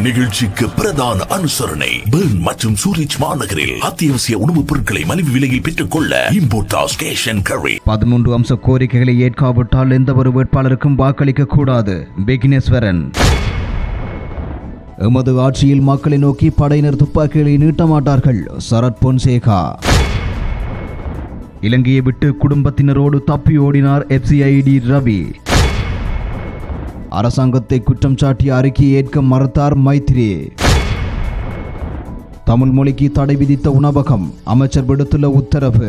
நிகழ்ச்சிக்கு பிரதான அனுசரணை பெர்ன் மற்றும் சூரிச் மாநகரில் அத்தியாவசிய உணவுப் பொருட்களை மலிவு விலையில் பெற்றுக் கொள்ள இம்போர்டாஸ் கேஷ் அண்ட் கரி பதிமூன்று அம்ச கோரிக்கைகளை ஏற்காவிட்டால் எந்த ஒரு வேட்பாளருக்கும் வாக்களிக்க கூடாது விக்னேஸ்வரன் எமது ஆட்சியில் மக்களை நோக்கி படையினர் துப்பாக்கிகளை நீட்ட மாட்டார்கள் சரத் பொன்சேகா இலங்கையை விட்டு குடும்பத்தினரோடு தப்பி ஓடினார் எஃப்சிஐடி ரவி அரசாங்கத்தை குற்றம் சாட்டி அறிக்கையை ஏற்க மறுத்தார் மைத்ரி தமிழ் மொழிக்கு தடை விதித்த உணவகம் அமைச்சர் விடுத்துள்ள உத்தரவு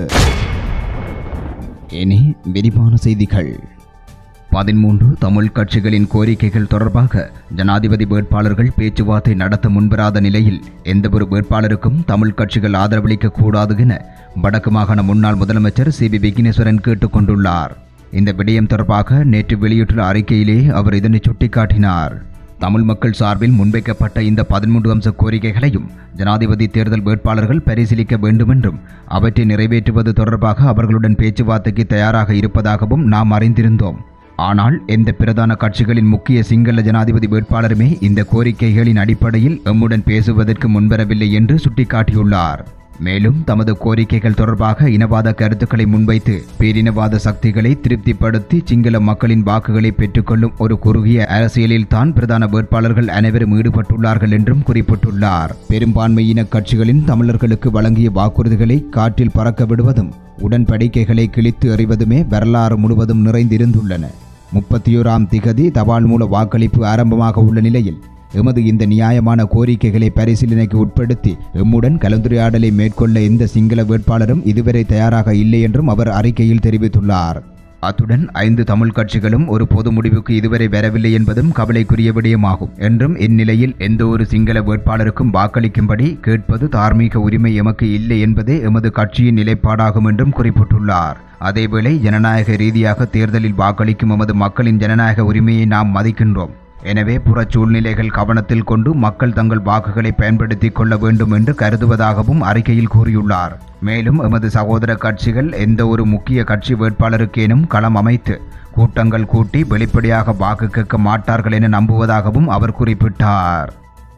இனி விரிவான செய்திகள் பதிமூன்று தமிழ் கட்சிகளின் கோரிக்கைகள் தொடர்பாக ஜனாதிபதி வேட்பாளர்கள் பேச்சுவார்த்தை நடத்த முன்வராத நிலையில் எந்தவொரு வேட்பாளருக்கும் தமிழ் கட்சிகள் ஆதரவளிக்க கூடாது என வடக்கு மாகாண முன்னாள் முதலமைச்சர் சி பி விக்னேஸ்வரன் கேட்டுக்கொண்டுள்ளார் இந்த விடயம் தொடர்பாக நேற்று வெளியிட்டுள்ள அறிக்கையிலே அவர் இதனை சுட்டிக்காட்டினார் தமிழ் மக்கள் சார்பில் முன்வைக்கப்பட்ட இந்த பதிமூன்று அம்ச கோரிக்கைகளையும் ஜனாதிபதி தேர்தல் வேட்பாளர்கள் பரிசீலிக்க வேண்டுமென்றும் அவற்றை நிறைவேற்றுவது தொடர்பாக அவர்களுடன் பேச்சுவார்த்தைக்கு தயாராக இருப்பதாகவும் நாம் அறிந்திருந்தோம் ஆனால் எந்த பிரதான கட்சிகளின் முக்கிய சிங்கள ஜனாதிபதி வேட்பாளருமே இந்த கோரிக்கைகளின் அடிப்படையில் எம்முடன் பேசுவதற்கு முன்வரவில்லை என்று சுட்டிக்காட்டியுள்ளார் மேலும் தமது கோரிக்கைகள் தொடர்பாக இனவாத கருத்துக்களை முன்வைத்து பேரினவாத சக்திகளை திருப்திப்படுத்தி சிங்கள மக்களின் வாக்குகளை பெற்றுக்கொள்ளும் ஒரு குறுகிய அரசியலில் தான் பிரதான வேட்பாளர்கள் அனைவரும் ஈடுபட்டுள்ளார்கள் என்றும் குறிப்பிட்டுள்ளார் பெரும்பான்மையின கட்சிகளின் தமிழர்களுக்கு வழங்கிய வாக்குறுதிகளை காற்றில் பறக்க விடுவதும் உடன்படிக்கைகளை கிழித்து எறிவதுமே வரலாறு முழுவதும் நிறைந்திருந்துள்ளன முப்பத்தியோராம் திகதி தபால் மூல வாக்களிப்பு ஆரம்பமாக உள்ள நிலையில் எமது இந்த நியாயமான கோரிக்கைகளை பரிசீலனைக்கு உட்படுத்தி எம்முடன் கலந்துரையாடலை மேற்கொள்ள எந்த சிங்கள வேட்பாளரும் இதுவரை தயாராக இல்லை என்றும் அவர் அறிக்கையில் தெரிவித்துள்ளார் அத்துடன் ஐந்து தமிழ் கட்சிகளும் ஒரு பொது முடிவுக்கு இதுவரை வரவில்லை என்பதும் கவலைக்குரிய விடயமாகும் என்றும் இந்நிலையில் எந்த ஒரு சிங்கள வேட்பாளருக்கும் வாக்களிக்கும்படி கேட்பது தார்மீக உரிமை எமக்கு இல்லை என்பதே எமது கட்சியின் நிலைப்பாடாகும் என்றும் குறிப்பிட்டுள்ளார் அதேவேளை ஜனநாயக ரீதியாக தேர்தலில் வாக்களிக்கும் எமது மக்களின் ஜனநாயக உரிமையை நாம் மதிக்கின்றோம் எனவே புறச் சூழ்நிலைகள் கவனத்தில் கொண்டு மக்கள் தங்கள் வாக்குகளை பயன்படுத்திக் கொள்ள வேண்டும் என்று கருதுவதாகவும் அறிக்கையில் கூறியுள்ளார் மேலும் எமது சகோதர கட்சிகள் எந்த ஒரு முக்கிய கட்சி வேட்பாளருக்கேனும் களம் அமைத்து கூட்டங்கள் கூட்டி வெளிப்படையாக வாக்கு கேட்க மாட்டார்கள் என நம்புவதாகவும் அவர் குறிப்பிட்டார்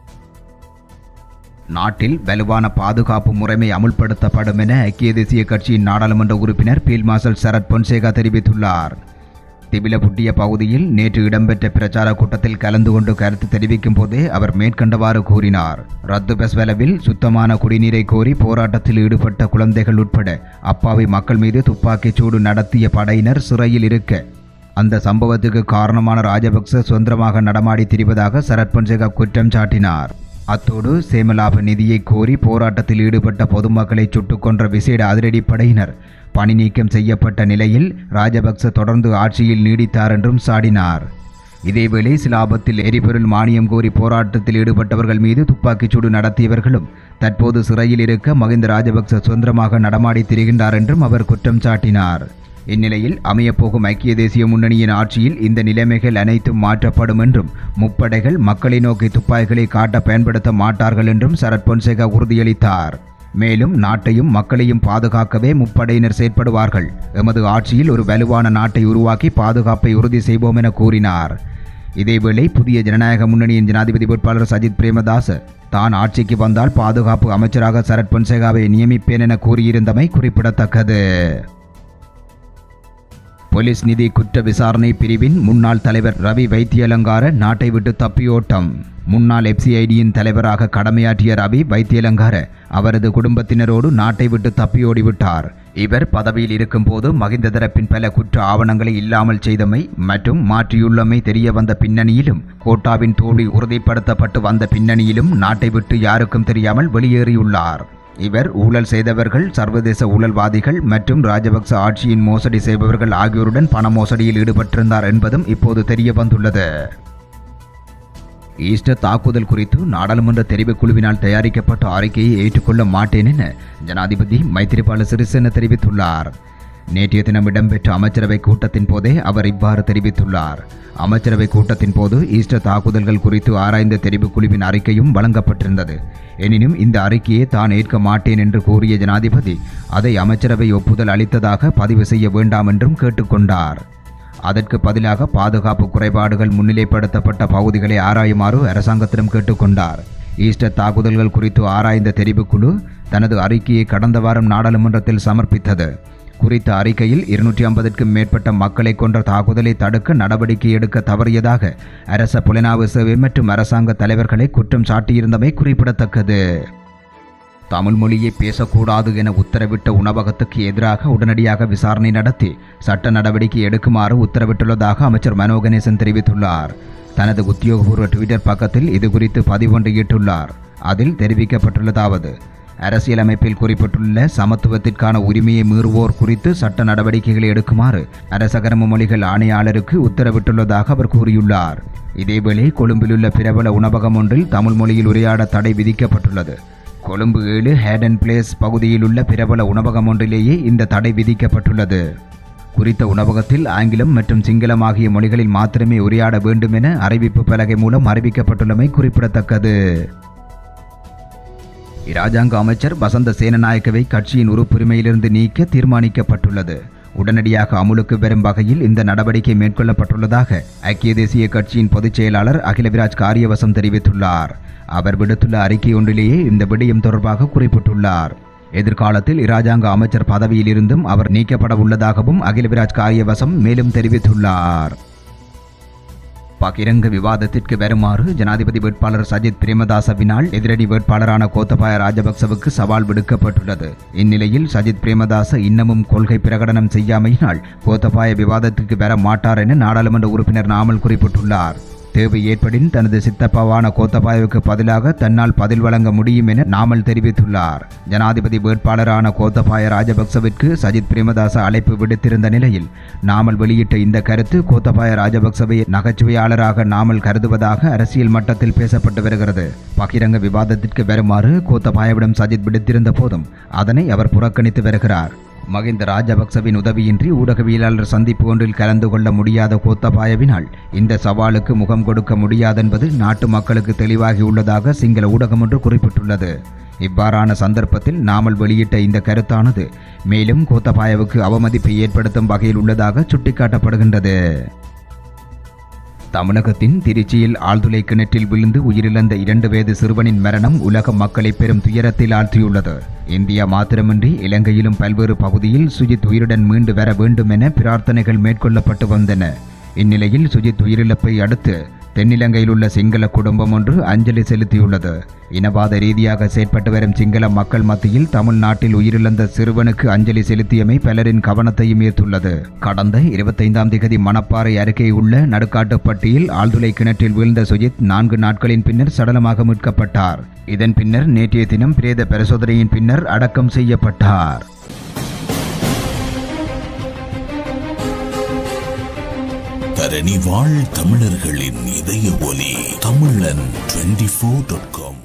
நாட்டில் வலுவான பாதுகாப்பு முறைமை அமுல்படுத்தப்படும் என ஐக்கிய தேசிய கட்சியின் நாடாளுமன்ற உறுப்பினர் பீல் மார்ஷல் சரத் பொன்சேகா தெரிவித்துள்ளார் திபிலபுட்டிய பகுதியில் நேற்று இடம்பெற்ற பிரச்சார கூட்டத்தில் கலந்து கொண்டு கருத்து தெரிவிக்கும் போதே அவர் மேற்கண்டவாறு கூறினார் ரத்து பெஸ்வலவில் சுத்தமான குடிநீரை கோரி போராட்டத்தில் ஈடுபட்ட குழந்தைகள் உட்பட அப்பாவி மக்கள் மீது துப்பாக்கிச் சூடு நடத்திய படையினர் சிறையில் இருக்க அந்த சம்பவத்துக்கு காரணமான ராஜபக்ச சுதந்திரமாக நடமாடி திரிவதாக சரத் பொன்சேகா குற்றம் சாட்டினார் அத்தோடு சேமலாப நிதியை கோரி போராட்டத்தில் ஈடுபட்ட பொதுமக்களை சுட்டுக் கொன்ற விசேட அதிரடிப்படையினர் பணி நீக்கம் செய்யப்பட்ட நிலையில் ராஜபக்ச தொடர்ந்து ஆட்சியில் நீடித்தார் என்றும் சாடினார் இதேவேளை சிலாபத்தில் எரிபொருள் மானியம் கோரி போராட்டத்தில் ஈடுபட்டவர்கள் மீது துப்பாக்கிச்சூடு நடத்தியவர்களும் தற்போது சிறையில் இருக்க மகிந்த ராஜபக்ச சுதந்திரமாக நடமாடி திரிகின்றார் என்றும் அவர் குற்றம் சாட்டினார் இந்நிலையில் அமையப்போகும் ஐக்கிய தேசிய முன்னணியின் ஆட்சியில் இந்த நிலைமைகள் அனைத்தும் மாற்றப்படும் என்றும் முப்படைகள் மக்களை நோக்கி துப்பாக்கிகளை காட்ட பயன்படுத்த மாட்டார்கள் என்றும் சரத் பொன்சேகா உறுதியளித்தார் மேலும் நாட்டையும் மக்களையும் பாதுகாக்கவே முப்படையினர் செயற்படுவார்கள் எமது ஆட்சியில் ஒரு வலுவான நாட்டை உருவாக்கி பாதுகாப்பை உறுதி செய்வோம் என கூறினார் இதேவேளை புதிய ஜனநாயக முன்னணியின் ஜனாதிபதி வேட்பாளர் சஜித் பிரேமதாஸ் தான் ஆட்சிக்கு வந்தால் பாதுகாப்பு அமைச்சராக சரத் பொன்சேகாவை நியமிப்பேன் என கூறியிருந்தமை குறிப்பிடத்தக்கது போலீஸ் நிதி குற்ற விசாரணை பிரிவின் முன்னாள் தலைவர் ரவி வைத்தியலங்கார நாட்டை விட்டு தப்பியோட்டம் முன்னாள் எஃப்சிஐடியின் தலைவராக கடமையாற்றிய ரவி வைத்தியலங்கார அவரது குடும்பத்தினரோடு நாட்டை விட்டு தப்பியோடிவிட்டார் இவர் பதவியில் இருக்கும்போது மகிந்த தரப்பின் பல குற்ற ஆவணங்களை இல்லாமல் செய்தமை மற்றும் மாற்றியுள்ளமை தெரிய வந்த பின்னணியிலும் கோட்டாவின் தோல்வி உறுதிப்படுத்தப்பட்டு வந்த பின்னணியிலும் நாட்டை விட்டு யாருக்கும் தெரியாமல் வெளியேறியுள்ளார் இவர் ஊழல் செய்தவர்கள் சர்வதேச ஊழல்வாதிகள் மற்றும் ராஜபக்ச ஆட்சியின் மோசடி செய்பவர்கள் ஆகியோருடன் பண மோசடியில் ஈடுபட்டிருந்தார் என்பதும் இப்போது தெரிய வந்துள்ளது ஈஸ்டர் தாக்குதல் குறித்து நாடாளுமன்ற தெரிவுக் குழுவினால் தயாரிக்கப்பட்ட அறிக்கையை ஏற்றுக்கொள்ள மாட்டேன் என ஜனாதிபதி மைத்திரிபால சிறிசேன தெரிவித்துள்ளார் நேற்றைய தினம் இடம்பெற்ற அமைச்சரவை கூட்டத்தின் போதே அவர் இவ்வாறு தெரிவித்துள்ளார் அமைச்சரவை கூட்டத்தின் போது ஈஸ்டர் தாக்குதல்கள் குறித்து ஆராய்ந்த தெரிவுக் குழுவின் அறிக்கையும் வழங்கப்பட்டிருந்தது எனினும் இந்த அறிக்கையை தான் ஏற்க மாட்டேன் என்று கூறிய ஜனாதிபதி அதை அமைச்சரவை ஒப்புதல் அளித்ததாக பதிவு செய்ய வேண்டாம் என்றும் கேட்டுக்கொண்டார் அதற்கு பதிலாக பாதுகாப்பு குறைபாடுகள் முன்னிலைப்படுத்தப்பட்ட பகுதிகளை ஆராயுமாறு அரசாங்கத்திடம் கேட்டுக்கொண்டார் ஈஸ்டர் தாக்குதல்கள் குறித்து ஆராய்ந்த தெரிவுக்குழு தனது அறிக்கையை கடந்த வாரம் நாடாளுமன்றத்தில் சமர்ப்பித்தது குறித்த அறிக்கையில் இருநூற்றி ஐம்பதுக்கும் மேற்பட்ட மக்களை கொன்ற தாக்குதலை தடுக்க நடவடிக்கை எடுக்க தவறியதாக அரச புலனாய்வு சேவை மற்றும் அரசாங்க தலைவர்களை குற்றம் சாட்டியிருந்தமை குறிப்பிடத்தக்கது தமிழ் மொழியை பேசக்கூடாது என உத்தரவிட்ட உணவகத்துக்கு எதிராக உடனடியாக விசாரணை நடத்தி சட்ட நடவடிக்கை எடுக்குமாறு உத்தரவிட்டுள்ளதாக அமைச்சர் மனோ கணேசன் தெரிவித்துள்ளார் தனது உத்தியோகபூர்வ ட்விட்டர் பக்கத்தில் இது குறித்து பதிவொன்று ஈட்டுள்ளார் அதில் தெரிவிக்கப்பட்டுள்ளதாவது அரசியலமைப்பில் குறிப்பிட்டுள்ள சமத்துவத்திற்கான உரிமையை மீறுவோர் குறித்து சட்ட நடவடிக்கைகளை எடுக்குமாறு அரசகரம மொழிகள் ஆணையாளருக்கு உத்தரவிட்டுள்ளதாக அவர் கூறியுள்ளார் இதேவேளை கொழும்பிலுள்ள பிரபல உணவகம் ஒன்றில் தமிழ் மொழியில் உரையாட தடை விதிக்கப்பட்டுள்ளது கொழும்பு ஏழு ஹேடன் பிளேஸ் பகுதியில் உள்ள பிரபல உணவகம் ஒன்றிலேயே இந்த தடை விதிக்கப்பட்டுள்ளது குறித்த உணவகத்தில் ஆங்கிலம் மற்றும் சிங்களம் ஆகிய மொழிகளில் மாத்திரமே உரையாட வேண்டும் என அறிவிப்பு பலகை மூலம் அறிவிக்கப்பட்டுள்ளமை குறிப்பிடத்தக்கது இராஜாங்க அமைச்சர் வசந்த சேனநாயக்கவை கட்சியின் உறுப்புரிமையிலிருந்து நீக்க தீர்மானிக்கப்பட்டுள்ளது உடனடியாக அமுலுக்கு வரும் வகையில் இந்த நடவடிக்கை மேற்கொள்ளப்பட்டுள்ளதாக ஐக்கிய தேசிய கட்சியின் பொதுச் செயலாளர் அகிலவிராஜ் காரியவசம் தெரிவித்துள்ளார் அவர் விடுத்துள்ள அறிக்கை ஒன்றிலேயே இந்த விடயம் தொடர்பாக குறிப்பிட்டுள்ளார் எதிர்காலத்தில் இராஜாங்க அமைச்சர் பதவியிலிருந்தும் அவர் நீக்கப்பட உள்ளதாகவும் அகிலவிராஜ் காரியவசம் மேலும் தெரிவித்துள்ளார் பகிரங்க விவாதத்திற்கு வருமாறு ஜனாதிபதி வேட்பாளர் சஜித் பிரேமதாசவினால் எதிரடி வேட்பாளரான கோத்தபாய ராஜபக்சவுக்கு சவால் விடுக்கப்பட்டுள்ளது இந்நிலையில் சஜித் பிரேமதாச இன்னமும் கொள்கை பிரகடனம் செய்யாமையினால் கோத்தபாய விவாதத்திற்கு வர மாட்டார் என நாடாளுமன்ற உறுப்பினர் நாமல் குறிப்பிட்டுள்ளார் தேவை ஏற்படின் தனது சித்தப்பாவான கோத்தபாயவுக்கு பதிலாக தன்னால் பதில் வழங்க முடியும் என நாமல் தெரிவித்துள்ளார் ஜனாதிபதி வேட்பாளரான கோத்தபாய ராஜபக்சவிற்கு சஜித் பிரேமதாச அழைப்பு விடுத்திருந்த நிலையில் நாமல் வெளியிட்ட இந்த கருத்து கோத்தபாய ராஜபக்சவை நகைச்சுவையாளராக நாமல் கருதுவதாக அரசியல் மட்டத்தில் பேசப்பட்டு வருகிறது பகிரங்க விவாதத்திற்கு வருமாறு கோத்தபாயவிடம் சஜித் விடுத்திருந்த போதும் அதனை அவர் புறக்கணித்து வருகிறார் மகிந்த ராஜபக்சவின் உதவியின்றி ஊடகவியலாளர் சந்திப்பு ஒன்றில் கலந்து கொள்ள முடியாத கோத்தபாயவினால் இந்த சவாலுக்கு முகம் கொடுக்க முடியாதென்பது நாட்டு மக்களுக்கு தெளிவாகியுள்ளதாக சிங்கள ஊடகம் ஒன்று குறிப்பிட்டுள்ளது இவ்வாறான சந்தர்ப்பத்தில் நாமல் வெளியிட்ட இந்த கருத்தானது மேலும் கோத்தபாயவுக்கு அவமதிப்பை ஏற்படுத்தும் வகையில் உள்ளதாக சுட்டிக்காட்டப்படுகின்றது தமிழகத்தின் திருச்சியில் ஆழ்துளை கிணற்றில் விழுந்து உயிரிழந்த இரண்டு வயது சிறுவனின் மரணம் உலக மக்களை பெரும் துயரத்தில் ஆழ்த்தியுள்ளது இந்தியா மாத்திரமின்றி இலங்கையிலும் பல்வேறு பகுதியில் சுஜித் உயிருடன் மீண்டு வர வேண்டும் என பிரார்த்தனைகள் மேற்கொள்ளப்பட்டு வந்தன இந்நிலையில் சுஜித் உயிரிழப்பை அடுத்து தென்னிலங்கையில் உள்ள சிங்கள குடும்பம் ஒன்று அஞ்சலி செலுத்தியுள்ளது இனவாத ரீதியாக செயற்பட்டு வரும் சிங்கள மக்கள் மத்தியில் தமிழ்நாட்டில் உயிரிழந்த சிறுவனுக்கு அஞ்சலி செலுத்தியமை பலரின் கவனத்தையும் ஈர்த்துள்ளது கடந்த இருபத்தைந்தாம் திகதி மணப்பாறை அருகே உள்ள நடுக்காட்டுப்பட்டியில் ஆழ்துளை கிணற்றில் வீழ்ந்த சுஜித் நான்கு நாட்களின் பின்னர் சடலமாக மீட்கப்பட்டார் இதன் பின்னர் நேற்றைய தினம் பிரேத பரிசோதனையின் பின்னர் அடக்கம் செய்யப்பட்டார் தரணி வாழ் தமிழர்களின் இதய ஒலி தமிழன் டுவெண்டி ஃபோர் டாட் காம்